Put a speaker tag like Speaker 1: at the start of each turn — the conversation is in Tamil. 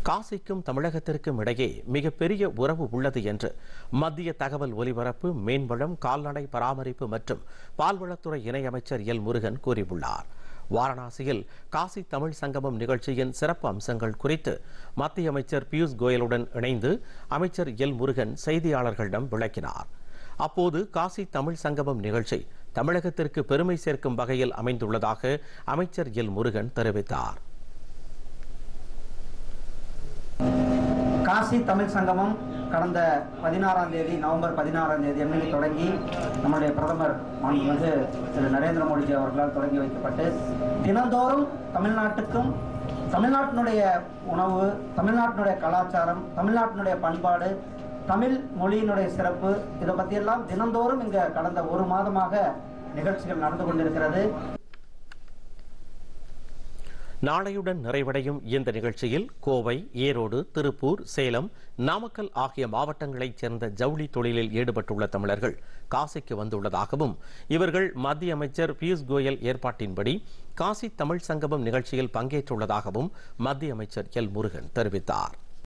Speaker 1: காசிக்கும் தமிழகத்திற்கும் இடையே மிகப்பெரிய உறவு உள்ளது என்று மத்திய தகவல் ஒலிபரப்பு மீன்வளம் கால்நடை பராமரிப்பு மற்றும் பால்வளத்துறை இணையமைச்சர் எல் முருகன் கூறியுள்ளார் வாரணாசியில் காசி தமிழ் சங்கமம் நிகழ்ச்சியின் சிறப்பு அம்சங்கள் குறித்து மத்திய அமைச்சர் பியூஷ் கோயலுடன் இணைந்து அமைச்சர் எல் முருகன் செய்தியாளர்களிடம் விளக்கினார் அப்போது காசி தமிழ் சங்கமம் நிகழ்ச்சி தமிழகத்திற்கு பெருமை சேர்க்கும் வகையில் அமைந்துள்ளதாக அமைச்சர் எல் முருகன் தெரிவித்தார்
Speaker 2: காசி தமிழ் சங்கமம் கடந்த பதினாறாம் தேதி நவம்பர் பதினாறாம் தேதி அன்னைக்கு தொடங்கி நம்முடைய பிரதமர் மாண்புமிகு திரு நரேந்திர மோடிஜி அவர்களால் தொடங்கி வைக்கப்பட்டு தினந்தோறும் தமிழ்நாட்டுக்கும் தமிழ்நாட்டினுடைய உணவு தமிழ்நாட்டினுடைய கலாச்சாரம் தமிழ்நாட்டினுடைய பண்பாடு தமிழ் மொழியினுடைய சிறப்பு இதை பற்றியெல்லாம் தினந்தோறும் இங்கே கடந்த ஒரு மாதமாக நிகழ்ச்சிகள் நடந்து கொண்டிருக்கிறது
Speaker 1: நாளையுடன் நிறைவடையும் இந்த நிகழ்ச்சியில் கோவை ஈரோடு திருப்பூர் சேலம் நாமக்கல் ஆகிய மாவட்டங்களைச் சேர்ந்த ஜவுளி தொழிலில் ஈடுபட்டுள்ள தமிழர்கள் காசிக்கு வந்துள்ளதாகவும் இவர்கள் மத்திய அமைச்சர் பியூஷ் கோயல் ஏற்பாட்டின்படி காசி தமிழ் சங்கமம் நிகழ்ச்சியில் பங்கேற்றுள்ளதாகவும் மத்திய அமைச்சர் எல் முருகன் தெரிவித்தார்